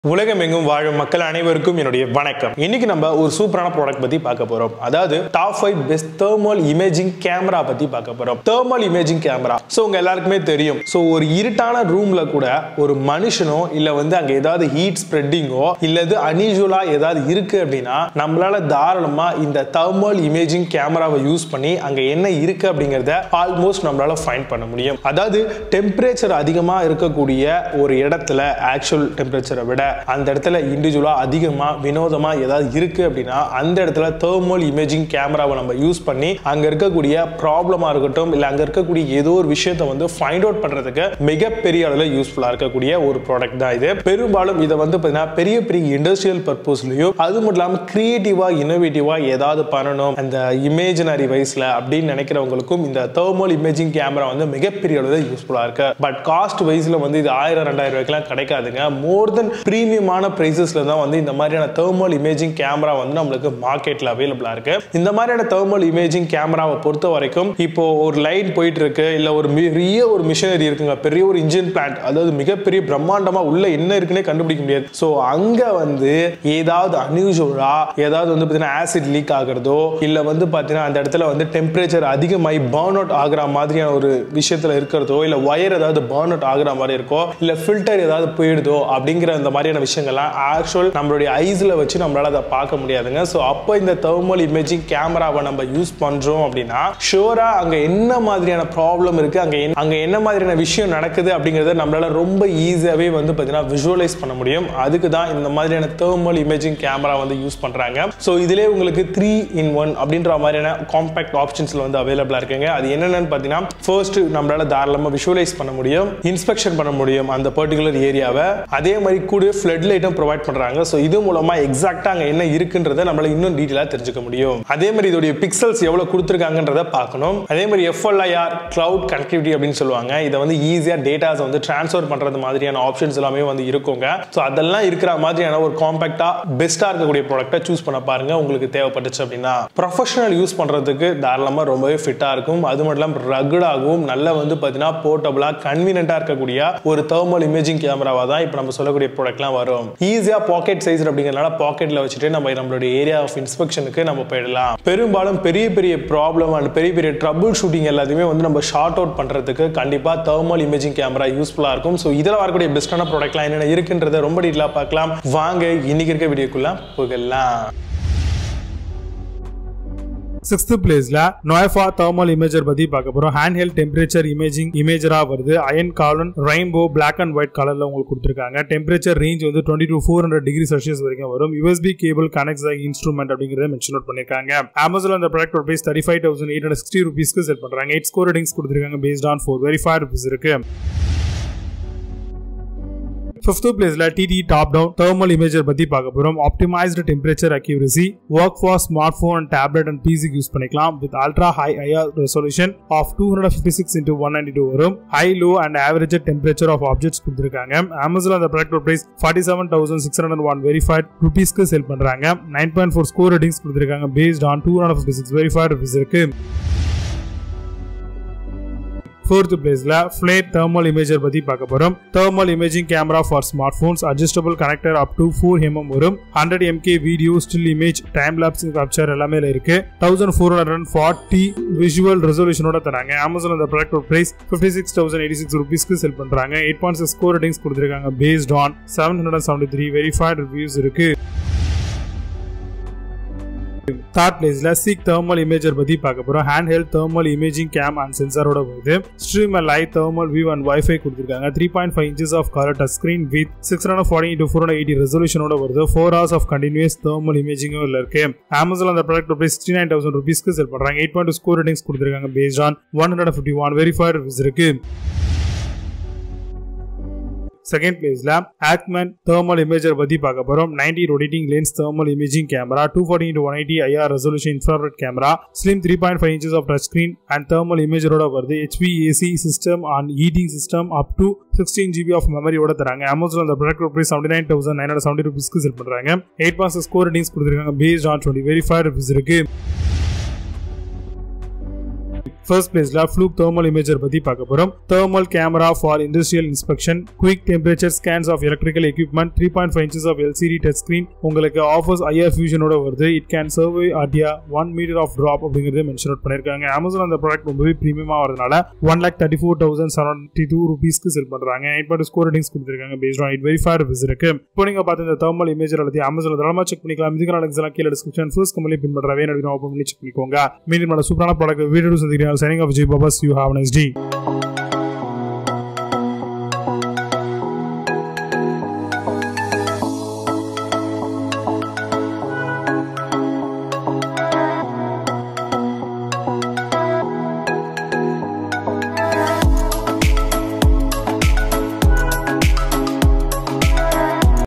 உலகமெங்கும் வாழும் மக்கள் அனைவருக்கும் என்னுடைய வணக்கம் இன்னைக்கு நம்ம ஒரு சூப்பரான ப்ராடக்ட் பத்தி பார்க்க போறோம் அதாவது top five best thermal imaging camera பத்தி பார்க்க போறோம் தேர்மல் இமேஜிங் கேமரா ஸோ உங்க எல்லாருக்குமே தெரியும் ஸோ ஒரு இருட்டான ரூம்ல கூட ஒரு மனுஷனோ இல்ல வந்து அங்க ஏதாவது ஹீட் ஸ்ப்ரெட்டிங்கோ இல்லது அன்யூஜுவலா ஏதாவது இருக்கு அப்படின்னா நம்மளால தாராளமா இந்த தேர்மல் இமேஜிங் கேமராவை யூஸ் பண்ணி அங்க என்ன இருக்கு அப்படிங்கறத ஆல்மோஸ்ட் நம்மளால ஃபைண்ட் பண்ண முடியும் அதாவது டெம்பரேச்சர் அதிகமா இருக்கக்கூடிய ஒரு இடத்துல ஆக்சுவல் டெம்பரேச்சரை விட அந்த இடத்துல இண்டிவிஜுவலா அதிகமா வினோதமா ஏதாவது இருக்கு அப்படின்னா அந்த இடத்துல தேர்மல் இமேஜிங் கேமராவை நம்ம யூஸ் பண்ணி அங்க இருக்கக்கூடிய ப்ராப்ளமா இருக்கட்டும் இல்ல அங்க இருக்கக்கூடிய ஏதோ ஒரு விஷயத்தை வந்து ஃபைண்ட் அவுட் பண்றதுக்கு மிகப்பெரிய அளவில் யூஸ்ஃபுல்லா இருக்கக்கூடிய ஒரு ப்ராடக்ட் தான் இது பெரும்பாலும் இதை வந்து பார்த்தீங்கன்னா பெரிய பெரிய இண்டஸ்ட்ரியல் பர்பஸ்லயும் அது மட்டும் இல்லாமல் கிரியேட்டிவா இன்னோவேட்டிவா ஏதாவது பண்ணணும் அந்த இமேஜினரி வைஸ்ல அப்படின்னு நினைக்கிறவங்களுக்கும் இந்த தேர்மல் இமேஜிங் கேமரா வந்து மிகப்பெரிய அளவில் யூஸ்ஃபுல்லா இருக்கு பட் காஸ்ட் வைஸ்ல வந்து இது ஆயிரம் ரெண்டாயிரம் ரூபாய்க்குலாம் கிடைக்காதுங்க மோர் தென் ப்ரீமியமான பிரைசஸ்ல தான் வந்து இந்த மாதிரியான தேர்மல் இமேஜிங் கேமரா வந்து நம்மளுக்கு மார்க்கெட்ல அவைலபிளா இருக்கு இந்த மாதிரியான தேர்மல் இமேஜிங் கேமராவை பொறுத்த வரைக்கும் இப்போ ஒரு லைன் போயிட்டு இருக்கு இல்ல ஒரு பெரிய ஒரு மிஷினரி இருக்குங்க பெரிய ஒரு இன்ஜின் பிளான்ட் அதாவது மிகப்பெரிய பிரம்மாண்டமா உள்ள என்ன இருக்குன்னே கண்டுபிடிக்க முடியாது ஸோ அங்க வந்து ஏதாவது அன்யூஜுவலா ஏதாவது வந்து பார்த்தீங்கன்னா ஆசிட் லீக் ஆகுறதோ இல்ல வந்து பார்த்தீங்கன்னா அந்த இடத்துல வந்து டெம்பரேச்சர் அதிகமாகி பர்ன் அவுட் ஆகுற மாதிரியான ஒரு விஷயத்துல இருக்கிறதோ இல்ல ஒயர் ஏதாவது பர்ன் அவுட் ஆகுற மாதிரி இருக்கோ இல்ல ஃபில்டர் ஏதாவது போயிடுதோ அப்படிங்கிற அந்த மாதிரியான விஷயங்கள்லாம் ஆக்சுவல் நம்மளுடைய ஐஸ்ல வச்சு நம்மளால அதை பார்க்க முடியாதுங்க ஸோ அப்போ இந்த தெர்மல் இமேஜிங் கேமராவை நம்ம யூஸ் பண்றோம் அப்படின்னா ஷோரா அங்க என்ன மாதிரியான ப்ராப்ளம் இருக்கு அங்க என்ன- அங்க என்ன மாதிரியான விஷயம் நடக்குது அப்படிங்கறத நம்மளால ரொம்ப ஈஸியாவே வந்து பார்த்தீங்கன்னா விஷுவலைஸ் பண்ண முடியும் அதுக்கு தான் இந்த மாதிரியான தெர்மல் இமேஜிங் கேமரா வந்து யூஸ் பண்றாங்க ஸோ இதுலேயே உங்களுக்கு த்ரீ இன் ஒன் அப்படின்ற மாதிரியான காம்பாக்ட் ஆப்ஷன்ஸ்ல வந்து அவைலபிளா இருக்குங்க அது என்னென்னு பார்த்தீங்கன்னா ஃபர்ஸ்ட் நம்மளால தாராளமாக விஷுவலைஸ் பண்ண முடியும் இன்ஸ்பெக்ஷன் பண்ண முடியும் அந்த பர்டிகுலர் ஏரியாவை அதே மாதிரி கூட ஃப்ளட் லைட்டும் ப்ரொவைட் பண்றாங்க ஸோ இது மூலமா எக்ஸாக்டா அங்க என்ன இருக்குன்றதை நம்மளால இன்னும் டீட்டெயிலாக தெரிஞ்சுக்க முடியும் அதே மாதிரி இதோடைய பிக்சல்ஸ் எவ்வளவு கொடுத்துருக்காங்கன்றத பார்க்கணும் அதே மாதிரி எஃப்எல்ஐஆர் கிளவுட் கனெக்டிவிட்டி அப்படின்னு சொல்லுவாங்க இதை வந்து ஈஸியா டேட்டாஸ் வந்து ட்ரான்ஸ்ஃபர் பண்றது மாதிரியான ஆப்ஷன்ஸ் எல்லாமே வந்து இருக்குங்க ஸோ அதெல்லாம் இருக்கிற மாதிரியான ஒரு காம்பாக்டா பெஸ்டா இருக்கக்கூடிய ப்ராடக்ட்டை சூஸ் பண்ண பாருங்க உங்களுக்கு தேவைப்பட்டுச்சு அப்படின்னா ப்ரொஃபஷனல் யூஸ் பண்றதுக்கு தாராளமா ரொம்பவே ஃபிட்டா இருக்கும் அது மட்டும் இல்லாமல் ரகுடாகவும் நல்ல வந்து பார்த்தீங்கன்னா போர்ட்டபிளா கன்வீனியன்ட்டா இருக்கக்கூடிய ஒரு தெர்மல் இமேஜிங் கேமராவா தான் இப்போ நம்ம சொல்லக்கூடிய ப்ராடக்ட்லாம் வரும் ஈஸியா பாக்கெட் சைஸ் அப்படிங்கிறனால பாக்கெட்ல வச்சுட்டு நம்ம நம்மளுடைய ஏரியா ஆஃப் இன்ஸ்பெக்ஷனுக்கு நம்ம போயிடலாம் பெரும்பாலும் பெரிய பெரிய ப்ராப்ளம் அண்ட் பெரிய பெரிய ட்ரபிள் ஷூட்டிங் எல்லாத்தையுமே வந்து நம்ம ஷார்ட் அவுட் பண்றதுக்கு கண்டிப்பா தெர்மல் இமேஜிங் கேமரா யூஸ்ஃபுல்லா இருக்கும் ஸோ இதில் வரக்கூடிய பெஸ்ட்டான ப்ராடக்ட்லாம் என்னென்ன இருக்குன்றத ரொம்ப டீட்டெயிலாக பார்க்கலாம் வாங்க இன்னைக்கு இருக்க வீடியோக்குள்ள போகலாம் சிக்ஸ்த் பிளேஸ்ல நோயஃபா தெர்மல் இமேஜர் பத்தி பார்க்க போறோம் ஹேண்ட் ஹெல்ட் டெம்பரேச்சர் இமேஜிங் இமேஜரா வருது அயன் காலன் ரெயின்போ பிளாக் அண்ட் ஒயிட் கலர்ல உங்களுக்கு கொடுத்துருக்காங்க டெம்பரேச்சர் ரேஞ்ச் வந்து twenty to four hundred degree Celsius வரைக்கும் வரும் யூஎஸ்பி கேபிள் கனெக்ட்ஸ் இன்ஸ்ட்ருமெண்ட் அப்படிங்கறத மென்ஷன் அவுட் பண்ணிருக்காங்க அமேசான் அந்த product price thirty five thousand eight hundred sixty ருபீஸ்க்கு செல் பண்றாங்க எயிட் ஸ்கோர் ரேட்டிங்ஸ் கொடுத்துருக்காங்க based on four very five reviews இருக்கு fifth பிளேஸ்ல டிடி டாப் டவுன் தெர்மல் இமேஜர் பத்தி பார்க்க போறோம் optimized temperature accuracy work for smart phone and tablet and பிசிக்கு யூஸ் பண்ணிக்கலாம் with ultra high IR resolution of two hundred fifty six into one ninety two வரும் high low and average temperature of objects கொடுத்துருக்காங்க Amazon அந்த product price forty seven thousand six hundred one verified ருபீஸ்க்கு sell பண்றாங்க nine point four score ratings கொடுத்துருக்காங்க based on two hundred fifty six verified reviews இருக்கு fourth பிளேஸ்ல flake thermal imager பத்தி பார்க்க போறோம் thermal imaging camera for smart phones adjustable connector up to four mm வரும் hundred MK video still image time lapse capture எல்லாமே இதுல இருக்கு thousand four hundred forty visual ரெசல்யூஷனோட தராங்க அமேசான் அந்த product price fifty six thousand eighty six ருபீஸ்க்கு sell பண்றாங்க eight point six score ratings கொடுத்துருக்காங்க based on seven hundred seventy three verified reviews இருக்கு தேர்ட் பிளேஸ்ல சீக் தெர்மல் இமேஜர் பத்தி பார்க்க போறோம் hand held thermal imaging cam and சென்சாரோட வருது stream light thermal view and wifi கொடுத்துருக்காங்க three point five inches of colour touch screen with six hundred forty into four hundred eighty ரெசல்யூஷனோட வருது four hours of continuous thermal இமேஜிங்கும் இல்ல இருக்கு Amazon அந்த product price sixty nine thousand ருபீஸ்க்கு sell பண்றாங்க eight point score ratings கொடுத்துருக்காங்க based on one hundred fifty one verified reviews இருக்கு செகண்ட் பிளேஸ்ல ஆக்மன் தெர்மல் இமேஜர் பத்தி பார்க்க போறோம் 90 rotating lens thermal imaging camera two forty into one eighty IR resolution infrared camera slim three point five inches of touch screen and thermal இமேஜரோட வருது HP AC system and heating system up to sixteen GB of மெமரியோட தராங்க Amazon அந்த product rupees seventy nine thousand nine hundred seventy ருபீஸ்க்கு sell பண்றாங்க eight point score ratings கொடுத்துருக்காங்க based on twenty verified reviews இருக்கு first பிளேஸ்ல ஃப்ளூக் thermal imager பத்தி பார்க்க போறோம் thermal camera for industrial inspection quick temperature scans of electrical equipment three point five inches of LCD touch screen உங்களுக்கு offers IR ஃபியூஷனோட வருது it can survive ஆடியா one meter of drop அப்படிங்கறத mention out பண்ணிருக்காங்க Amazon அந்த product ரொம்பவே பிரீமியமா வரதுனால one lakh thirty four thousand seventy two ருபீஸ்க்கு செல் பண்றாங்க எயிட் பாயிண்ட் ஸ்கோர் ரேட்டிங்ஸ் கொடுத்துருக்காங்க based on it verify reviews இருக்கு இப்போ நீங்க பார்த்து இந்த தேர்மல் இமேஜ் எல்லாத்தையும் அமேசான் தாராளமா செக் பண்ணிக்கலாம் இதுக்கு நான் எல்லாம் கீழே டிஸ்கிரிப்ஷன் ஃபர்ஸ்ட் கம்பெனி பின் பண்றவே ஓப்பன் பண்ணி செக் பண்ணிக்கோங்க மீண்டும் நல்ல சூப்பரான ப்ராடக்ட் வீடியோ சந்திக்கிறேன் சைனிங் ஆஃப் ஜி பாபாஸ் யூ ஹாவ் நைஸ் டி